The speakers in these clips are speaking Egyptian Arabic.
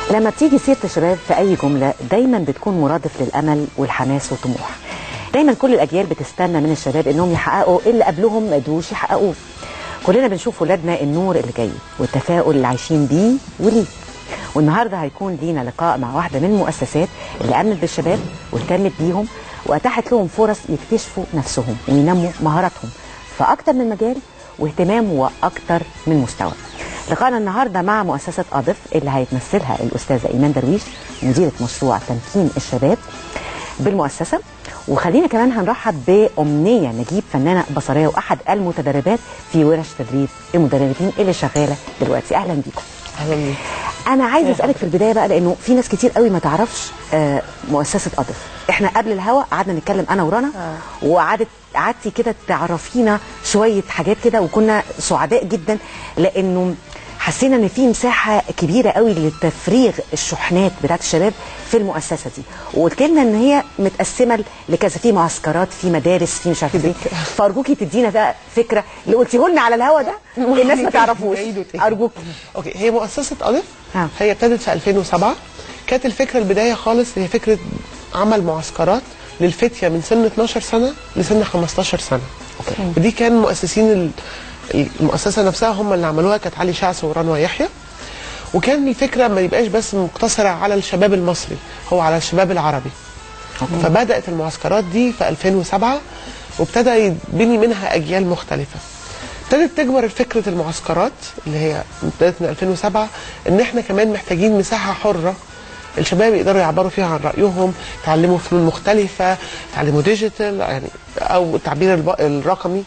لما بتيجي سيره الشباب في اي جمله دايما بتكون مرادف للامل والحماس والطموح دايما كل الاجيال بتستنى من الشباب انهم يحققوا اللي قبلهم ما قدروش يحققوه كلنا بنشوف ولادنا النور اللي جاي والتفاؤل اللي عايشين بيه وليه والنهارده هيكون لينا لقاء مع واحده من المؤسسات اللي امنت بالشباب واهتمت بيهم واتاحت لهم فرص يكتشفوا نفسهم وينموا مهاراتهم في اكتر من مجال واهتمام واكتر من مستوى لقاءنا النهارده مع مؤسسه اضف اللي هيتمثلها الاستاذه ايمان درويش مديره مشروع تمكين الشباب بالمؤسسه وخلينا كمان هنرحب بأمنية نجيب فنانة بصرية وأحد المتدربات في ورش تدريب المدربين اللي شغالة دلوقتي أهلا بيكم اهلا بيك أنا عايزة أسألك في البداية بقى لأنه في ناس كتير قوي ما تعرفش آه، مؤسسة أضف إحنا قبل الهوا قعدنا نتكلم أنا ورنا وقعدت قعدتي كده تعرفينا شوية حاجات كده وكنا سعداء جدا لأنه حسينا ان في مساحه كبيره قوي لتفريغ الشحنات بتاعت الشباب في المؤسسه دي وقلت لنا ان هي متقسمه لكذا في معسكرات في مدارس في مش عارفه ايه فارجوكي تدينا بقى فكره اللي قلتيه لنا على الهوا ده الناس ما تعرفوش بعيد وتاني. ارجوكي اوكي هي مؤسسه الف ها. هي ابتدت في 2007 كانت الفكره البدايه خالص هي فكره عمل معسكرات للفتيه من سن 12 سنه لسن 15 سنه ودي كان مؤسسين ال- المؤسسه نفسها هم اللي عملوها كانت علي شعث ورنوى يحيى وكان الفكره ما يبقاش بس مقتصره على الشباب المصري هو على الشباب العربي فبدات المعسكرات دي في 2007 وابتدى يتبني منها اجيال مختلفه ابتدت تكبر فكره المعسكرات اللي هي ابتدت من 2007 ان احنا كمان محتاجين مساحه حره الشباب يقدروا يعبروا فيها عن رايهم يتعلموا فنون مختلفه يتعلموا ديجيتال يعني او التعبير الب- الرقمي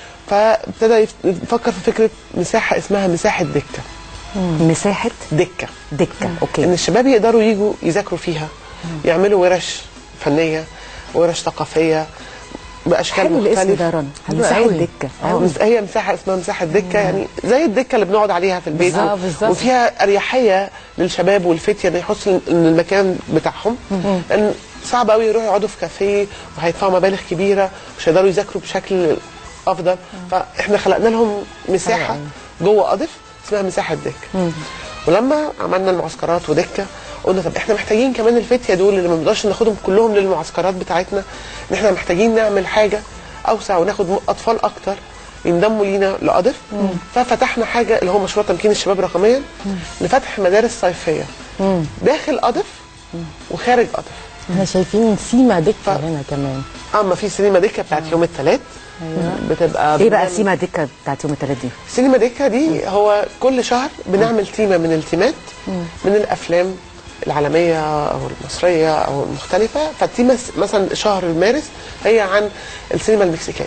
فابتدى يف- يفكر في فكره مساحه اسمها مساحه دكه مساحه دكه دكه ان اوكي الشباب يقدروا يجوا يذاكروا فيها يعملوا ورش فنيه ورش ثقافيه باشكال حلو الاسم مختلفه ده رنا حلو مساحه قوي. دكه اه مس- هي مساحه اسمها مساحه دكه يعني زي الدكه اللي بنقعد عليها في البيت بالظبط، و- بالظبط. وفيها اريحيه للشباب والفتيه ان يحسوا ان المكان بتاعهم لان صعب قوي يروحوا يقعدوا في كافيه وهيدفعوا مبالغ كبيره مش هيقدروا يذاكروا بشكل افضل فاحنا خلقنا لهم مساحه جوه قضف اسمها مساحه دكه ولما عملنا المعسكرات ودكه قلنا طب احنا محتاجين كمان الفتيه دول اللي ما بنقدرش ناخدهم كلهم للمعسكرات بتاعتنا ان احنا محتاجين نعمل حاجه اوسع وناخد م- اطفال اكتر ينضموا لينا لقضف ففتحنا حاجه اللي هو مشروع تمكين الشباب رقميا لفتح مدارس صيفيه داخل قضف وخارج قضف احنا شايفين سيما دكه ف- هنا كمان اما في سينما دكه بتاعت يوم الثلاث بتبقى ايه بقى بنعمل- سيما دكه بتاعت يوم الثلاث دي سينما دكه دي هو كل شهر بنعمل تيمه من التيمات من الافلام العالميه او المصريه او المختلفه فالتيمه س- مثلا شهر مارس هي عن السينما المكسيكيه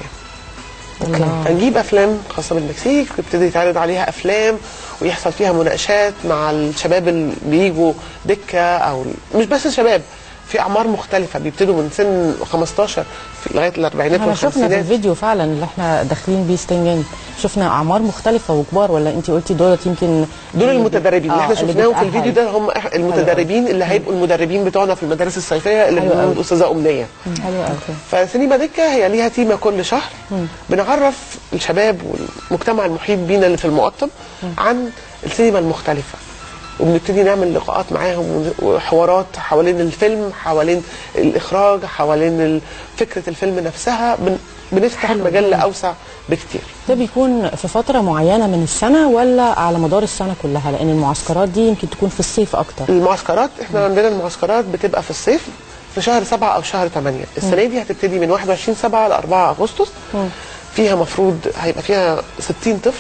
هنجيب افلام خاصه بالمكسيك ويبتدي يتعرض عليها افلام ويحصل فيها مناقشات مع الشباب اللي بيجوا دكه او مش بس الشباب في اعمار مختلفه بيبتدوا من سن 15 في لغايه الاربعينات احنا شفنا في والخمسينات الفيديو فعلا اللي احنا داخلين بيه ستنجن شفنا اعمار مختلفه وكبار ولا انت قلتي دولت يمكن دول المتدربين اللي آه، احنا شفناهم في بيتأهل. الفيديو ده هم إح- المتدربين اللي هيبقوا المدربين بتوعنا في المدارس الصيفيه اللي حلو بنقول قوي. الاستاذه امنيه حلو قوي فسينما دكه هي ليها تيمه كل شهر بنعرف الشباب والمجتمع المحيط بينا اللي في المقطم عن السينما المختلفه وبنبتدي نعمل لقاءات معاهم ون- وحوارات حوالين الفيلم حوالين الاخراج حوالين ال- فكره الفيلم نفسها بن بنفتح مجال اوسع بكتير ده بيكون في فتره معينه من السنه ولا على مدار السنه كلها لان المعسكرات دي يمكن تكون في الصيف اكتر المعسكرات احنا عندنا المعسكرات بتبقى في الصيف في شهر سبعة او شهر 8 السنه دي هتبتدي من 21 7 ل 4 اغسطس فيها مفروض هيبقى فيها 60 طفل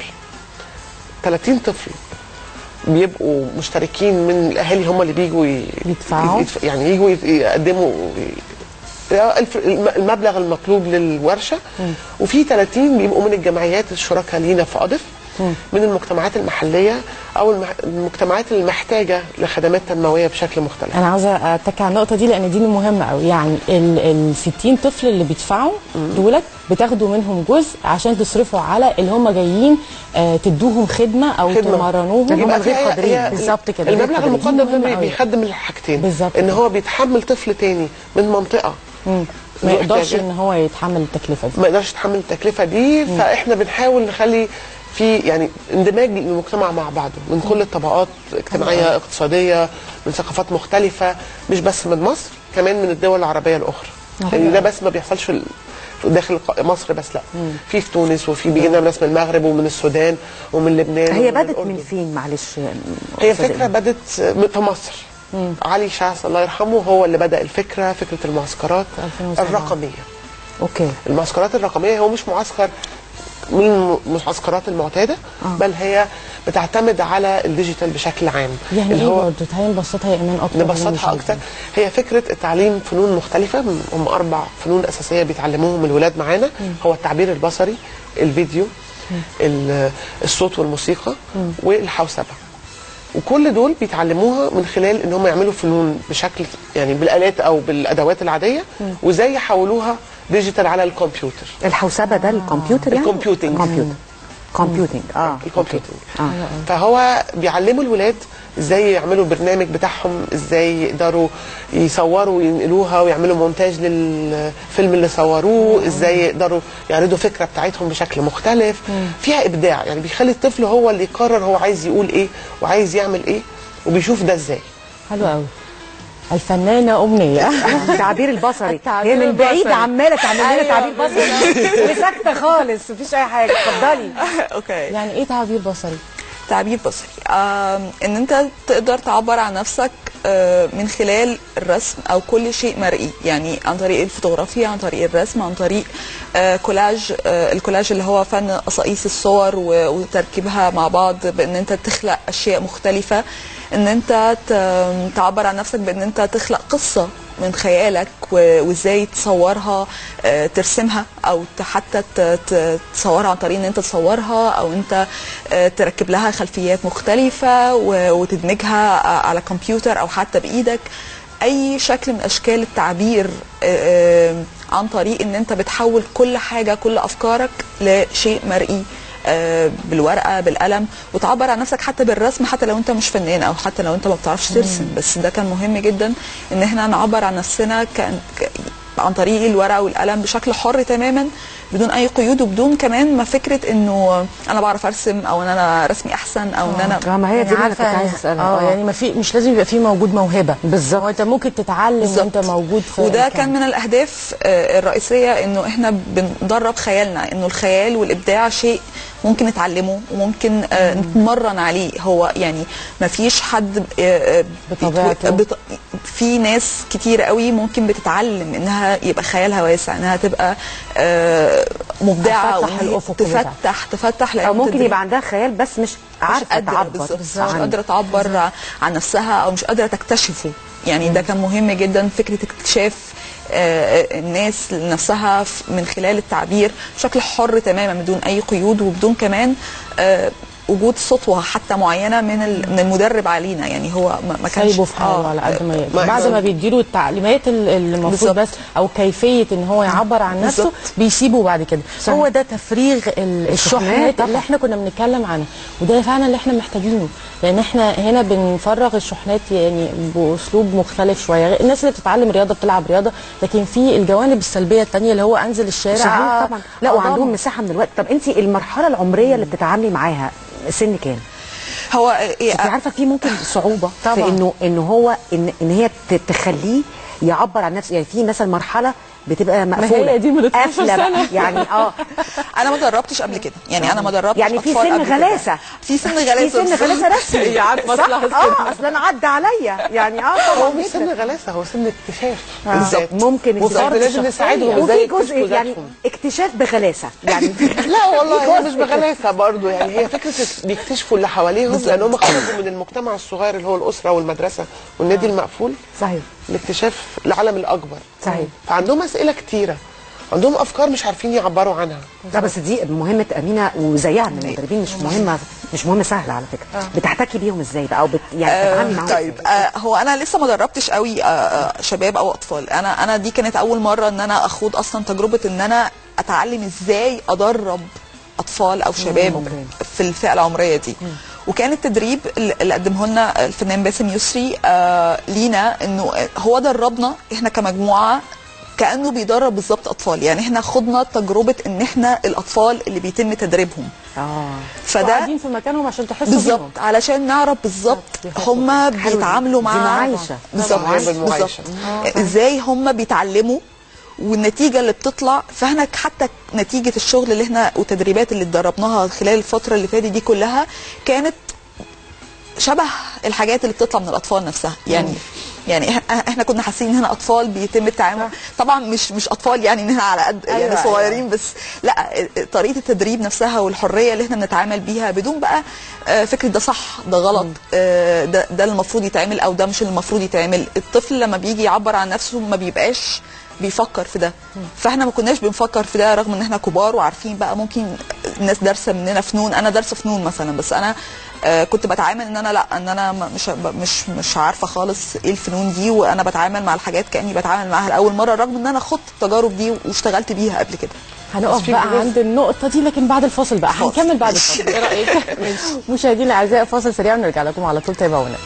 30 طفل بيبقوا مشتركين من الاهالي هم اللي بيجوا ي... يدفعوا؟ يدف- يعني يجوا يت- يقدموا الف- الم- المبلغ المطلوب للورشه وفي 30 بيبقوا من الجمعيات الشركاء لينا في قضف من المجتمعات المحليه او المح- المجتمعات المحتاجه لخدمات تنمويه بشكل مختلف انا عاوزه اتك على النقطه دي لان دي مهمه قوي يعني ال ال 60 طفل اللي بيدفعوا دولت بتاخدوا منهم جزء عشان تصرفوا على اللي هم جايين آه تدوهم خدمه او خدمة. تمرنوهم يبقى هم في- غير هي- قادرين هي بالظبط كده غير المبلغ قادرين. دي المقدم ده مهمة بي- قوي. بيخدم الحاجتين بالظبط ان كده. هو بيتحمل طفل تاني من منطقه ما يقدرش محتاجة. ان هو يتحمل التكلفه دي ما يقدرش يتحمل التكلفه دي فاحنا بنحاول نخلي في يعني اندماج المجتمع مع بعضه من كل الطبقات اجتماعيه اقتصاديه من ثقافات مختلفه مش بس من مصر كمان من الدول العربيه الاخرى يعني ده بس ما بيحصلش في ال- في داخل ق- مصر بس لا في في تونس وفي بيجي لنا ناس من المغرب ومن السودان ومن لبنان هي ومن بدت الأردن. من فين معلش هي أستاذة فكرة إيمان؟ بدت في مصر علي شعث الله يرحمه هو اللي بدأ الفكرة فكرة المعسكرات 2007. الرقمية اوكي المعسكرات الرقمية هو مش معسكر من المعسكرات المعتادة بل هي بتعتمد على الديجيتال بشكل عام يعني اللي ايه هو برضه تعالي نبسطها يا ايمان اكتر نبسطها للمشاهدين. اكتر هي فكره التعليم فنون مختلفه هم اربع فنون اساسيه بيتعلموهم الولاد معانا هو التعبير البصري الفيديو ال- الصوت والموسيقى والحوسبه وكل دول بيتعلموها من خلال ان هم يعملوا فنون بشكل يعني بالالات او بالادوات العاديه وازاي يحولوها ديجيتال على الكمبيوتر الحوسبه ده الكمبيوتر يعني الكمبيوتنج. كمبيوتر كمبيوتنج اه الكمبيوتنج آه. فهو بيعلموا الولاد ازاي يعملوا البرنامج بتاعهم ازاي يقدروا يصوروا وينقلوها ويعملوا مونتاج للفيلم اللي صوروه ازاي يقدروا يعرضوا فكره بتاعتهم بشكل مختلف فيها ابداع يعني بيخلي الطفل هو اللي يقرر هو عايز يقول ايه وعايز يعمل ايه وبيشوف ده ازاي حلو قوي الفنانه امنيه التعبير البصري التعبير هي من بعيد البصري. عماله تعمل لنا أيوة، تعبير بصري وساكته خالص مفيش اي حاجه اتفضلي اوكي يعني ايه تعبير بصري تعبير بصري آم، ان انت تقدر تعبر عن نفسك آه، من خلال الرسم او كل شيء مرئي يعني عن طريق الفوتوغرافيا عن طريق الرسم عن طريق آه، كولاج آه، الكولاج اللي هو فن قصائص الصور و- وتركيبها مع بعض بان انت تخلق اشياء مختلفه ان انت ت- تعبر عن نفسك بان انت تخلق قصه من خيالك و- وازاي تصورها آه، ترسمها او ت- حتى ت- ت- تصورها عن طريق ان انت تصورها او انت آه، تركب لها خلفيات مختلفه و- وتدمجها آه، على كمبيوتر او حتى بايدك اي شكل من اشكال التعبير آه، آه، عن طريق ان انت بتحول كل حاجه كل افكارك لشيء مرئي آه، بالورقه بالقلم وتعبر عن نفسك حتى بالرسم حتى لو انت مش فنان او حتى لو انت ما بتعرفش ترسم بس ده كان مهم جدا ان احنا نعبر عن نفسنا كان ك- عن طريق الورقه والقلم بشكل حر تماما بدون اي قيود وبدون كمان ما فكره انه انا بعرف ارسم او ان انا رسمي احسن او ان انا اه ما هي دي اللي انا كنت عارفة عايزه اسالها اه يعني ما في مش لازم يبقى في موجود موهبه بالظبط. هو انت ممكن تتعلم بالظبط. وانت موجود في وده المكان. كان من الاهداف آه، الرئيسيه انه احنا بندرب خيالنا انه الخيال والابداع شيء ممكن نتعلمه وممكن آه، نتمرن عليه هو يعني ما فيش حد آه، آه، بطبيعته. بط- في ناس كتير قوي ممكن بتتعلم انها يبقى خيالها واسع انها تبقى آه، مبدعه تفتح وإن هي الأفق بتاعها. تفتح تفتح او ممكن تدريب. يبقى عندها خيال بس مش مش عارفه قادرة تعبر بالظبط مش عن- قادرة تعبر عن نفسها أو مش قادرة تكتشفه يعني ده كان مهم جدا فكرة اكتشاف آه، الناس لنفسها ف- من خلال التعبير بشكل حر تماما بدون أي قيود وبدون كمان آه، وجود سطوة حتى معينة من ال- من المدرب علينا يعني هو ما ما كانش سايبه في حاله آه، على قد ما يقدر ما- بعد ما بيديله التعليمات ال- اللي المفروض بالظبط. بس او كيفيه ان هو يعبر عن نفسه بالظبط. بيسيبه بعد كده صحيح. هو ده تفريغ ال- الشحنات طبعا. اللي احنا كنا بنتكلم عنها وده فعلا اللي احنا محتاجينه لان احنا هنا بنفرغ الشحنات يعني باسلوب مختلف شويه غير- الناس اللي بتتعلم رياضه بتلعب رياضه لكن في الجوانب السلبيه الثانيه اللي هو انزل الشارع صحيح طبعا لا آه وعندهم طبعاً. مساحه من الوقت طب انت المرحله العمريه اللي بتتعاملي معاها سن كام؟ هو انت عارفه في ممكن صعوبه في طبعاً. انه انه هو ان ان هي ت- تخليه يعبر عن نفسه يعني في مثلا مرحله بتبقى مقفوله هي دي من 12 قافله بقى سنة. يعني اه انا ما جربتش قبل كده يعني انا ما جربتش يعني في أطفال سن قبل كده. غلاسه في سن غلاسه في سن بالظبط. غلاسه رسمي هي عارفة صح؟ مصلحة اه اصلا عدى عليا يعني اه هو طبعا مش جداً. سن غلاسه هو سن اكتشاف بالظبط ممكن وفرد اكتشاف لازم نساعدهم وفي ازاي جزء يكتشفوا يعني ذاتهم. اكتشاف بغلاسه يعني لا والله هي في مش جزء بغلاسه برضو يعني هي فكره بيكتشفوا اللي حواليهم لان هم خرجوا من المجتمع الصغير اللي هو الاسره والمدرسه والنادي المقفول صحيح لاكتشاف العالم الاكبر صحيح. فعندهم اسئله كتيره عندهم افكار مش عارفين يعبروا عنها لا بس دي مهمة أمينة وزيها من المدربين مش مهمة مش مهمة سهلة على فكرة بتحتكي بيهم ازاي بقى أو بت يعني بتتعاملي معاهم طيب إزاي؟ آه هو انا لسه ما دربتش قوي آه آه شباب او اطفال انا انا دي كانت اول مره ان انا اخوض اصلا تجربه ان انا اتعلم ازاي ادرب اطفال او شباب في الفئه العمريه دي وكان التدريب اللي قدمه لنا الفنان باسم يسري آه لينا انه هو دربنا احنا كمجموعه كانه بيدرب بالظبط اطفال يعني احنا خضنا تجربه ان احنا الاطفال اللي بيتم تدريبهم اه فده قاعدين في مكانهم عشان تحسوا بيهم بالظبط علشان نعرف بالظبط بيحسوا هم حلو دي. بيتعاملوا دي مع معايشة. بالظبط معايشة. بالظبط ازاي هم بيتعلموا والنتيجه اللي بتطلع فاحنا حتى نتيجه الشغل اللي احنا والتدريبات اللي اتدربناها خلال الفتره اللي فاتت دي كلها كانت شبه الحاجات اللي بتطلع من الاطفال نفسها يعني يعني إح- احنا كنا حاسين ان هنا اطفال بيتم التعامل طبعا مش مش اطفال يعني ان احنا على قد أيوة، يعني أيوة. صغيرين بس لا طريقه التدريب نفسها والحريه اللي احنا بنتعامل بيها بدون بقى آه، فكره ده صح ده غلط آه، ده ده اللي المفروض يتعمل او ده مش اللي المفروض يتعمل الطفل لما بيجي يعبر عن نفسه ما بيبقاش بيفكر في ده فاحنا ما كناش بنفكر في ده رغم ان احنا كبار وعارفين بقى ممكن الناس دارسه مننا فنون انا دارسه فنون مثلا بس انا آه، كنت بتعامل ان انا لا ان انا م- مش مش مش عارفه خالص ايه الفنون دي وانا بتعامل مع الحاجات كاني بتعامل معاها لاول مره رغم ان انا خدت التجارب دي واشتغلت بيها قبل كده هنقف في بقى جزء- عند النقطة دي لكن بعد الفاصل بقى فاصل. هنكمل بعد الفاصل ايه رأيك؟ مشاهدينا الأعزاء فاصل سريع ونرجع لكم على طول تابعونا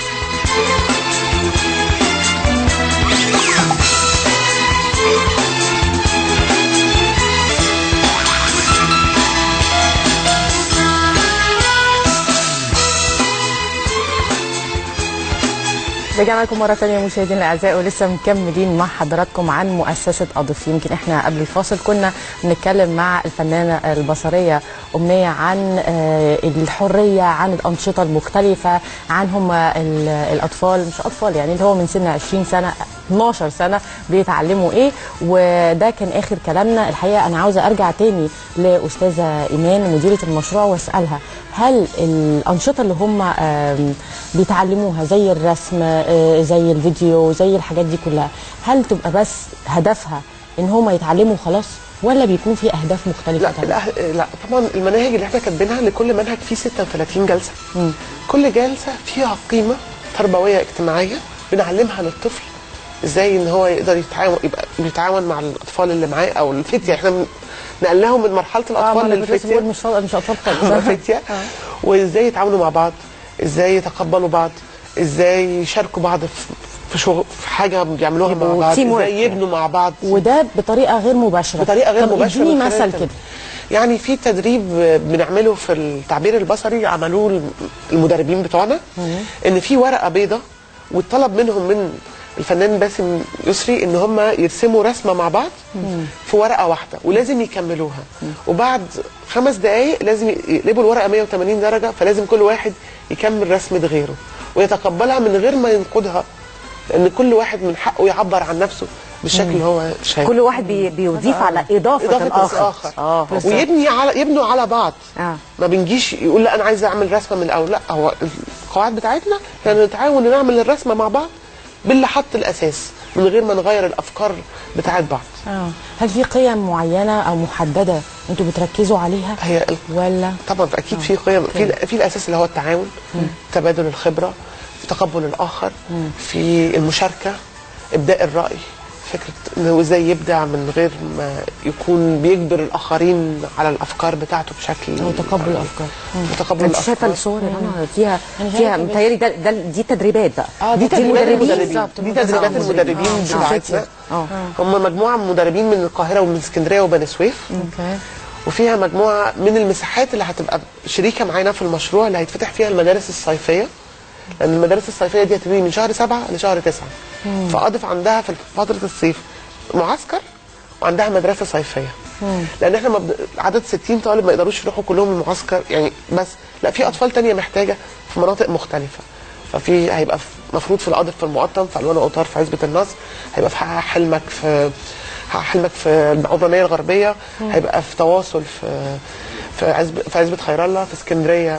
رجعنا لكم مرة ثانية مشاهدينا الأعزاء ولسه مكملين مع حضراتكم عن مؤسسة أضف يمكن احنا قبل الفاصل كنا بنتكلم مع الفنانة البصرية أمنية عن آه، الحرية عن الأنشطة المختلفة عن هم ال- الأطفال مش أطفال يعني اللي هو من سن 20 سنة 12 سنة بيتعلموا إيه وده كان آخر كلامنا الحقيقة أنا عاوزة أرجع تاني لأستاذة إيمان مديرة المشروع وأسألها هل الأنشطة اللي هم آم، بيتعلموها زي الرسم آه، زي الفيديو زي الحاجات دي كلها هل تبقى بس هدفها ان هم يتعلموا خلاص ولا بيكون في اهداف مختلفه لا تانية؟ لا لا طبعا المناهج اللي احنا كاتبينها لكل منهج فيه 36 جلسه كل جلسه فيها قيمه تربويه اجتماعيه بنعلمها للطفل ازاي ان هو يقدر يتعاون يبقى يتعاون مع الاطفال اللي معاه او الفتيه احنا بن- نقلناهم من مرحله اه ما الاطفال انا كنت لسه للفتيه بقول مش فاضل- مش اطفال خالص فتيه وازاي يتعاونوا مع بعض ازاي يتقبلوا بعض ازاي يشاركوا بعض في في شغل في حاجه بيعملوها مع يبقوا بعض team work ازاي يبنوا مع بعض وده بطريقه غير مباشره بطريقه غير طب مباشره اديني من خلال مثل التدريب. كده يعني في تدريب بنعمله في التعبير البصري عملوه المدربين بتوعنا ان في ورقه بيضاء واتطلب منهم من الفنان باسم يسري ان هم يرسموا رسمه مع بعض في ورقه واحده ولازم يكملوها وبعد خمس دقائق لازم يقلبوا الورقه 180 درجه فلازم كل واحد يكمل رسمه غيره ويتقبلها من غير ما ينقدها لان كل واحد من حقه يعبر عن نفسه بالشكل اللي هو شايفه كل واحد بي بيضيف على اضافه, اضافه الاخر الاخر اه ويبني على يبنوا على بعض آه. ما بنجيش يقول لا انا عايز اعمل رسمه من الاول لا هو القواعد بتاعتنا يعني نتعاون نعمل الرسمه مع بعض باللي حط الاساس من غير ما نغير الافكار بتاعت بعض اه هل في قيم معينه او محدده انتوا بتركزوا عليها هي ال- ولا طبعا اكيد في قيم في في الاساس اللي هو التعاون تبادل الخبره في تقبل الاخر في المشاركه ابداء الراي فكره انه ازاي يبدع من غير ما يكون بيجبر الاخرين على الافكار بتاعته بشكل او تقبل الافكار وتقبل انت شايفه الافكار الصور اللي انا فيها أنا فيها شايفة بس. متهيألي ده, ده دي تدريبات بقى اه دي تدريبات المدربين بالظبط، دي تدريبات آه، المدربين آه، بتاعتنا اه هم مجموعه من مدربين من القاهره ومن اسكندريه وبني سويف اوكي وفيها مجموعه من المساحات اللي هتبقى شريكه معانا في المشروع اللي هيتفتح فيها المدارس الصيفيه لان المدارس الصيفيه دي هتبتدي من شهر سبعة لشهر تسعة فاضف عندها في فتره الصيف معسكر وعندها مدرسه صيفيه لان احنا مبد... عدد 60 طالب ما يقدروش يروحوا كلهم المعسكر يعني بس لا في اطفال تانية محتاجه في مناطق مختلفه ففي هيبقى مفروض في القاضي في المقطم في الوان اوتار في عزبه النصر هيبقى في حقق حلمك في حقق حلمك في العمرانيه الغربيه هيبقى في تواصل في في عزبه في عزبه خير الله في اسكندريه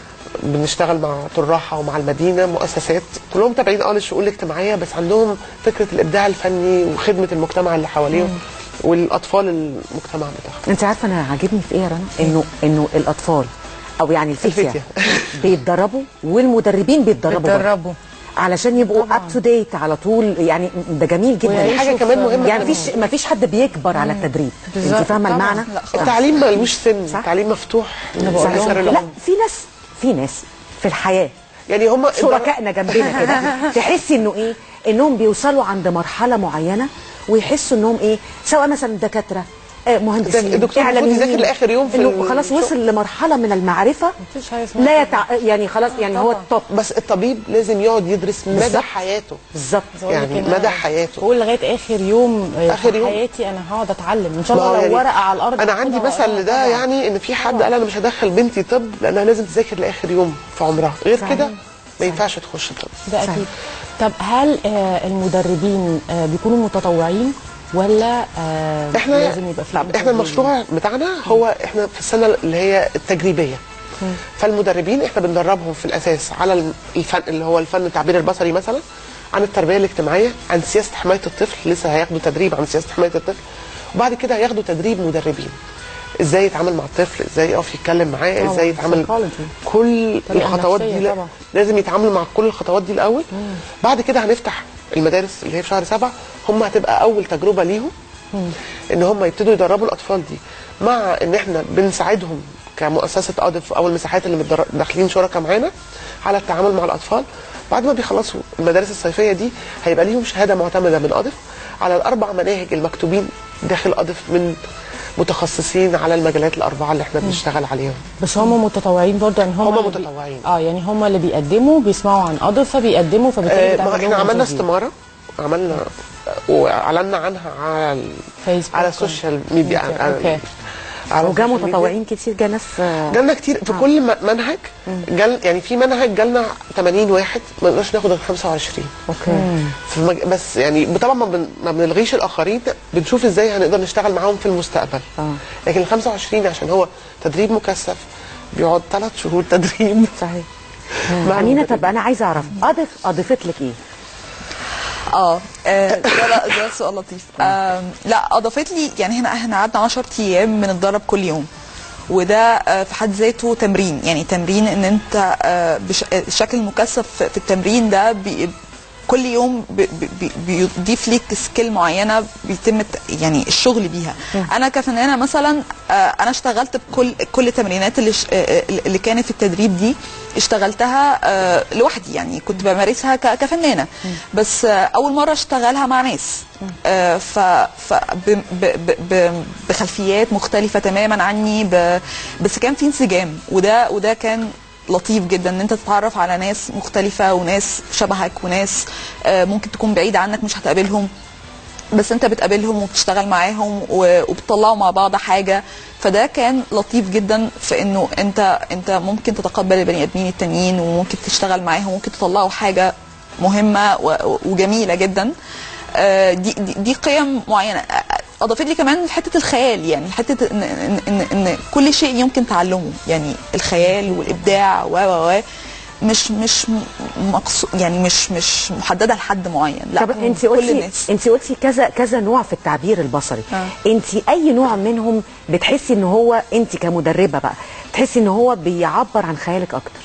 بنشتغل مع طراحه ومع المدينه مؤسسات كلهم تابعين اه للشؤون الاجتماعيه بس عندهم فكره الابداع الفني وخدمه المجتمع اللي حواليهم والاطفال المجتمع بتاعهم انت عارفه انا عاجبني في ايه يا رنا انه انه الاطفال او يعني الفتيه الفتية. بيتدربوا والمدربين بيتدربوا برضه. بتدربوا علشان يبقوا اب تو ديت على طول يعني ده جميل جدا ودي حاجه كمان مهمه يعني مفيش مفيش حد بيكبر على التدريب انت بالظبط. فاهمه طبعاً. المعنى لا خالص. التعليم ملوش سن صح. التعليم مفتوح بقول لهم لسر لا العمر. في ناس في ناس في الحياه يعني هم شركائنا جنبنا كده تحسي انه ايه انهم بيوصلوا عند مرحله معينه ويحسوا انهم ايه سواء مثلا دكاتره آه، مهندسين الدكتور المفروض إعلاميين. يذاكر لآخر يوم في انه خلاص الشغل. وصل لمرحله من المعرفه مفيش حاجه اسمها لا كده. يتع... يعني خلاص يعني هو طبعاً. التوب بس الطبيب لازم يقعد يدرس مدى بالظبط. حياته بالظبط بقول لك يعني إن مدى أنا حياته. بقول لغايه اخر يوم آه، آخر في يوم. حياتي انا هقعد اتعلم ان شاء ما هو الله لو يعني ورقه على الارض انا عندي هاخدها مثل وأقراها لده طبعاً. يعني ان في حد قال انا مش هدخل بنتي طب لانها لازم تذاكر لاخر يوم في عمرها غير صحيح. كده ما ينفعش تخش طب ده صحيح. اكيد طب هل آه، المدربين آه، بيكونوا متطوعين ولا آه، احنا لازم يبقى في احنا المشروع بتاعنا هو احنا في السنه اللي هي التجريبيه فالمدربين احنا بندربهم في الاساس على الفن اللي هو الفن التعبير البصري مثلا عن التربيه الاجتماعيه عن سياسه حمايه الطفل لسه هياخدوا تدريب عن سياسه حمايه الطفل وبعد كده هياخدوا تدريب مدربين ازاي يتعامل مع الطفل ازاي يقف يتكلم معاه طبعاً، ازاي يتعامل psychology. كل طريقة الخطوات نفسية دي لا- طبعاً. لازم يتعاملوا مع كل الخطوات دي الاول بعد كده هنفتح المدارس اللي هي في شهر سبعة هم هتبقى اول تجربه ليهم ان هم يبتدوا يدربوا الاطفال دي مع ان احنا بنساعدهم كمؤسسه اضف او المساحات اللي متدر- داخلين شركاء معانا على التعامل مع الاطفال بعد ما بيخلصوا المدارس الصيفيه دي هيبقى ليهم شهاده معتمده من اضف على الاربع مناهج المكتوبين داخل اضف من متخصصين على المجالات الاربعه اللي احنا بنشتغل عليهم بس هم متطوعين برضه يعني هم هم اللي بي- متطوعين. اه يعني هم اللي بيقدموا بيسمعوا عن قضف فبيقدموا فبالتالي آه، ما بتعمل احنا لهم عملنا interview. استماره عملنا واعلنا عنها على ال- فيسبوك. على السوشيال ميديا أوكي. على- أوكي. على وجا السوشيال ميديا. متطوعين كتير جا ناس آه، جالنا كتير في كل م- منهج جال يعني في منهج جالنا 80 واحد ما نقدرش ناخد غير 25 اوكي في المج... بس يعني طبعا ما, بن... ما بنلغيش الاخرين بنشوف ازاي هنقدر نشتغل معاهم في المستقبل آه. لكن ال 25 عشان هو تدريب مكثف بيقعد ثلاث شهور تدريب صحيح مع امينه المدرب. طب انا عايزه اعرف اضف اضيفت لك ايه؟ اه آه، ده لا ده سؤال لطيف آم، لا اضافت لي يعني هنا احنا قعدنا 10 ايام بنتدرب كل يوم وده آه، في حد ذاته تمرين يعني تمرين ان انت آه، بش- الشكل المكثف في التمرين ده بي كل يوم بي- بي- بيضيف ليك سكيل معينه بيتم الت- يعني الشغل بيها انا كفنانه مثلا آه، انا اشتغلت بكل كل التمرينات اللي ش- آه، اللي كانت في التدريب دي اشتغلتها آه، لوحدي يعني كنت بمارسها ك- كفنانه بس آه، اول مره اشتغلها مع ناس آه، ف ف ب- ب- ب- ب- بخلفيات مختلفه تماما عني ب- بس كان في انسجام وده وده كان لطيف جدا ان انت تتعرف على ناس مختلفه وناس شبهك وناس آه، ممكن تكون بعيده عنك مش هتقابلهم بس انت بتقابلهم وبتشتغل معاهم و- وبتطلعوا مع بعض حاجه فده كان لطيف جدا في انه انت انت ممكن تتقبل البني ادمين التانيين وممكن تشتغل معاهم وممكن تطلعوا حاجه مهمه و- وجميله جدا آه، دي دي, دي قيم معينه آه، اضافت لي كمان حته الخيال يعني حته ان ان ان, إن كل شيء يمكن تعلمه يعني الخيال والابداع و و و مش مش مقصود يعني مش مش محدده لحد معين لا طب انت كل قلتي الناس انت قلتي كذا كذا نوع في التعبير البصري آه. انت اي نوع منهم بتحسي ان هو انت كمدربه بقى بتحسي ان هو بيعبر عن خيالك اكتر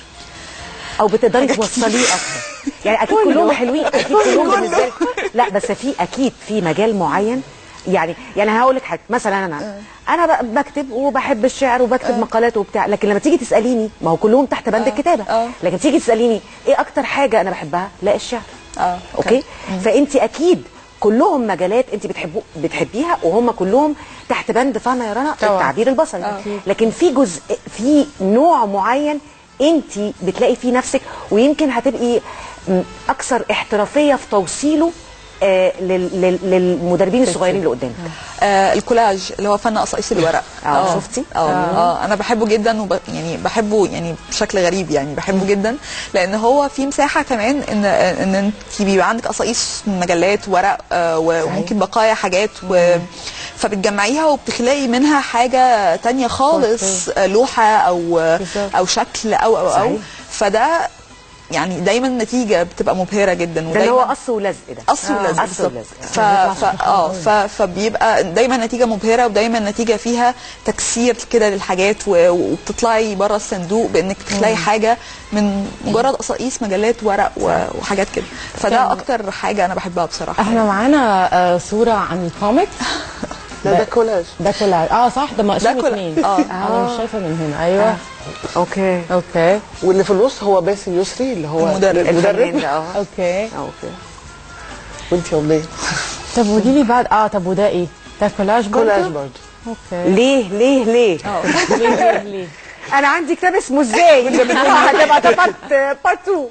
او بتقدري توصليه اكتر يعني اكيد كلهم حلوين اكيد كلهم بالنسبه لك لا بس في اكيد في مجال معين يعني يعني هقول لك حاجه مثلا انا انا ب- بكتب وبحب الشعر وبكتب مقالات وبتاع لكن لما تيجي تساليني ما هو كلهم تحت بند الكتابه آه. لكن تيجي تساليني ايه اكتر حاجه انا بحبها لا الشعر اه اوكي فانت اكيد كلهم مجالات انت بتحبو بتحبيها وهم كلهم تحت بند فاهمه يا رنا طبعا. التعبير البصري أكيد. لكن في جزء في نوع معين انت بتلاقي فيه نفسك ويمكن هتبقي م- اكثر احترافيه في توصيله آه لل- لل- للمدربين الصغيرين اللي قدامك آه الكولاج اللي هو فن قصايص الورق آه، شفتي؟ اه اه انا بحبه جدا وب... يعني بحبه يعني بشكل غريب يعني بحبه جدا لان هو في مساحه كمان ان ان انت بيبقى عندك قصايص من مجلات ورق آه و- وممكن بقايا حاجات و... فبتجمعيها وبتخلقي منها حاجه تانية خالص آه، لوحه او بالظبط. او شكل او او او صحيح. فده يعني دايما النتيجه بتبقى مبهره جدا ده اللي هو ودايما قص ولزق ده قص ولزق قص بالظبط ولزق ف... ف... اه ف... فبيبقى دايما نتيجه مبهره ودايما نتيجه فيها تكسير كده للحاجات و... وبتطلعي بره الصندوق بانك تلاقي حاجه من مجرد قصاقيس مجلات ورق و... وحاجات كده فده اكتر حاجه انا بحبها بصراحه احنا معانا آه، صوره عن الكوميكس لا ده كولاج ده كولاج اه صح ده مقسوم ده كولا- اتنين آه. انا مش شايفه من هنا ايوه اوكي اوكي واللي في النص هو باسم يسري اللي هو المدرب. الفنان المدرب ده اه اوكي اوكي وانت يا وليه طب قولي لي بعد اه طب وده ايه ده كولاج برضه كولاج برضه اوكي ليه ليه ليه ليه ليه ليه انا عندي كتاب اسمه ازاي هتبقى ده بارت بارت 2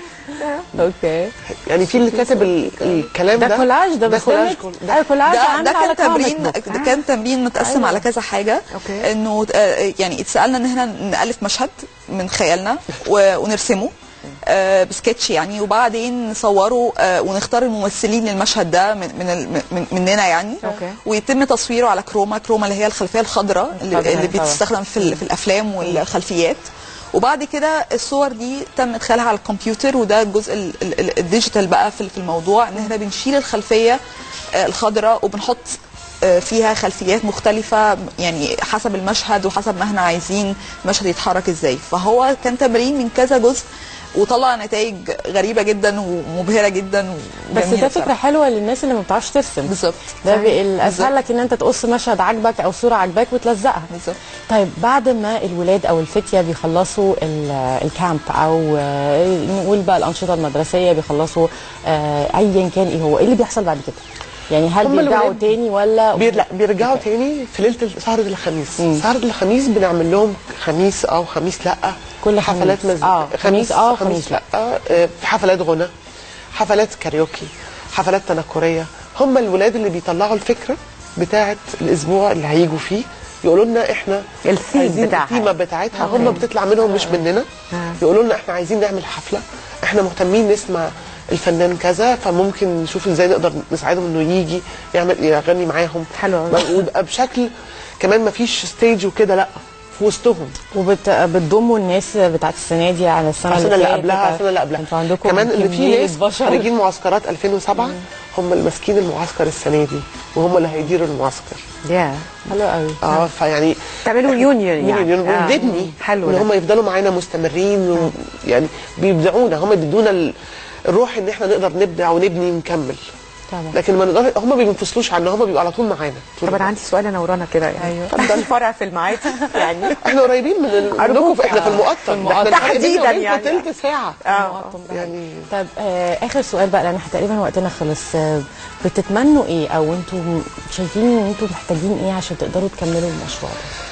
اوكي يعني في اللي كاتب ال- الكلام ده ده كولاج ده ده بس كولاج ده كل- مت- ده ايوه كولاج ده عامل ده على كان كوميك تمرين بوك. ده كان تمرين متقسم أيوة. على كذا حاجه أوكي. انه آه، يعني اتسالنا ان احنا نالف مشهد من خيالنا و- ونرسمه آه، بسكتش يعني وبعدين نصوره آه، ونختار الممثلين للمشهد ده من من ال- من مننا يعني أوكي. ويتم تصويره على كروما كروما اللي هي الخلفيه الخضراء اللي, الخضراء اللي طبعا. بتستخدم في ال- في الافلام والخلفيات وبعد كده الصور دي تم ادخالها على الكمبيوتر وده الجزء ال- ال- ال- الديجيتال بقى في في الموضوع ان احنا بنشيل الخلفيه آه، الخضراء وبنحط آه، فيها خلفيات مختلفة يعني حسب المشهد وحسب ما احنا عايزين المشهد يتحرك ازاي فهو كان تمرين من كذا جزء وطلع نتائج غريبة جدا ومبهرة جدا بس وجميلة ده بصراحة. فكره حلوه للناس اللي ما بتعرفش ترسم بالظبط ده بي- بالظبط. الاسهل لك ان انت تقص مشهد عاجبك او صوره عاجباك وتلزقها بالظبط طيب بعد ما الولاد او الفتيه بيخلصوا ال- الكامب او آه، نقول بقى الانشطه المدرسيه بيخلصوا آه، ايا كان ايه هو ايه اللي بيحصل بعد كده يعني هل هم بيرجعوا الولاد تاني ولا بير... لا بيرجعوا تاني في ليله سهره الخميس سهره الخميس بنعمل لهم خميس او خميس لا كل حفلات خميس. مز... آه، خميس آه، خميس لا آه، في حفلات غنى حفلات كاريوكي حفلات تنكريه هم الولاد اللي بيطلعوا الفكره بتاعه الاسبوع اللي هيجوا فيه يقولوا لنا احنا الثيم عايزين بتاعها. الثيمه بتاعتها هم بتطلع منهم مش مننا يقولوا لنا احنا عايزين نعمل حفله احنا مهتمين نسمع الفنان كذا فممكن نشوف ازاي نقدر نساعدهم انه يجي يعمل يغني معاهم حلو أوي. ويبقى بشكل كمان ما فيش ستيج وكده لا في وسطهم وبتضموا الناس بتاعت السنه دي على السنه السنه اللي فاتت. قبلها السنه اللي قبلها انتوا عندكم كمان اللي في كمية ناس بشر خارجين معسكرات 2007 هم اللي ماسكين المعسكر السنه دي وهم اللي هيديروا المعسكر يا حلو قوي اه فيعني تعملوا يونيون يعني يعني آه. ونبني حلو ان ده. هم يفضلوا معانا مستمرين و... يعني بيبدعونا هم بيدونا ال- الروح ان احنا نقدر نبدع ونبني ونكمل طبعا لكن ما نقدر هم ما بينفصلوش عنا هم بيبقوا على طول معانا طول طب انا الوقت. عندي سؤال انا ورانا كده يعني أيوة. اتفضل فرع في المعادي يعني احنا قريبين من ال- منكم احنا في المقطم ده احنا الفرق بيننا تحديداً وبينكم يعني. تلت ساعه اه يعني طب آه اخر سؤال بقى لان احنا تقريبا وقتنا خلص آه بتتمنوا ايه او انتوا شايفين ان انتوا محتاجين ايه عشان تقدروا تكملوا المشروع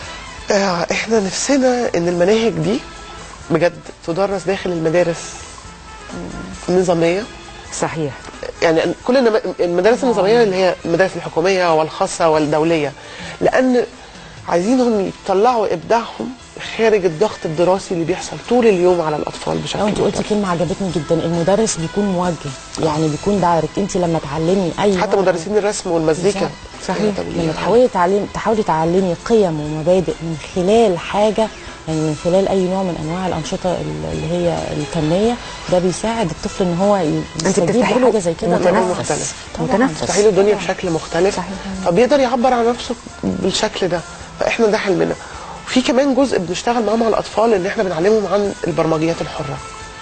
ده آه، احنا نفسنا ان المناهج دي بجد تدرس داخل المدارس النظاميه صحيح يعني كل النم- المدارس النظاميه اللي هي المدارس الحكوميه والخاصه والدوليه لان عايزينهم يطلعوا ابداعهم خارج الضغط الدراسي اللي بيحصل طول اليوم على الاطفال بشكل لو انت قلتي مختلف. كلمه عجبتني جدا المدرس بيكون موجه يعني بيكون دايركت انت لما تعلمي اي حتى نوع- مدرسين الرسم والمزيكا بالظبط. صحيح. لما تحاولي تعلمي تحاولي تعلمي قيم ومبادئ من خلال حاجه يعني من خلال اي نوع من انواع الانشطه اللي هي الفنيه ده بيساعد الطفل ان هو يستجيب بتفتحي له لحاجه زي كده متنفس. طبعاً. مختلف. طبعاً. متنفس. تفتحي له الدنيا بشكل مختلف صحيح. فبيقدر يعبر عن نفسه بالشكل ده فاحنا ده حلمنا في كمان جزء بنشتغل معاه مع الاطفال ان احنا بنعلمهم عن البرمجيات الحره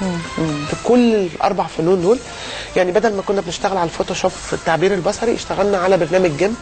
في كل الاربع فنون دول يعني بدل ما كنا بنشتغل على الفوتوشوب في التعبير البصري اشتغلنا على برنامج جيمب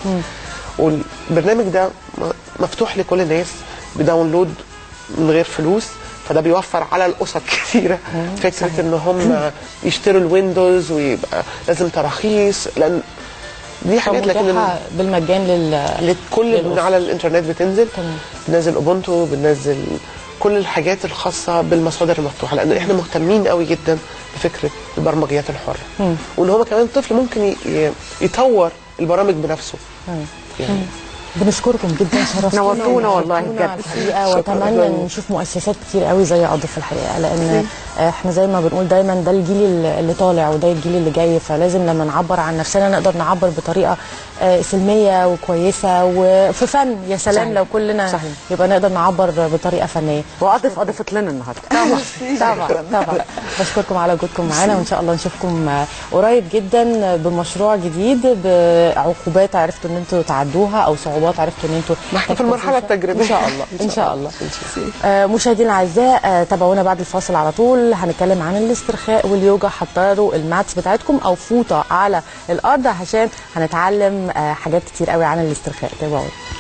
والبرنامج ده م- مفتوح لكل الناس بداونلود من غير فلوس فده بيوفر على الاسر كثيره فكره ان هم يشتروا الويندوز ويبقى لازم تراخيص لان دي حاجات لكن فمتاحة بالمجان لل كل من للأسرة. على الانترنت بتنزل تمام. بننزل اوبونتو بننزل كل الحاجات الخاصه بالمصادر المفتوحه لان احنا مهتمين قوي جدا بفكره البرمجيات الحره وان هو كمان الطفل ممكن ي- ي- يطور البرامج بنفسه يعني بنشكركم جدا شرفتونا نورتونا والله ونورتونا بجد. الحقيقه شكراً. واتمنى نشوف مؤسسات كتير قوي زي اضف الحقيقه لان احنا زي ما بنقول دايما ده الجيل اللي اللي طالع وده الجيل اللي جاي فلازم لما نعبر عن نفسنا نقدر نعبر بطريقه آه، سلميه وكويسه وفي فن يا سلام صحيح. لو كلنا صحيح. يبقى نقدر نعبر بطريقه فنيه واضف اضفت لنا النهارده طبعا طبعا بشكركم على وجودكم معانا وان شاء الله نشوفكم آه، قريب جدا بمشروع جديد بعقوبات عرفتوا ان انتوا تعدوها او صعوبات عرفتوا ان انتوا ما احنا في المرحله تجتازوها. التجريبيه ان شاء الله ان شاء الله إن شاء الله. آه، مشاهدينا الاعزاء آه، تابعونا بعد الفاصل على طول هنتكلم عن الاسترخاء واليوجا حضروا الماتس بتاعتكم او فوطه على الارض عشان هنتعلم آه، حاجات كتير قوي عن الاسترخاء تابعونا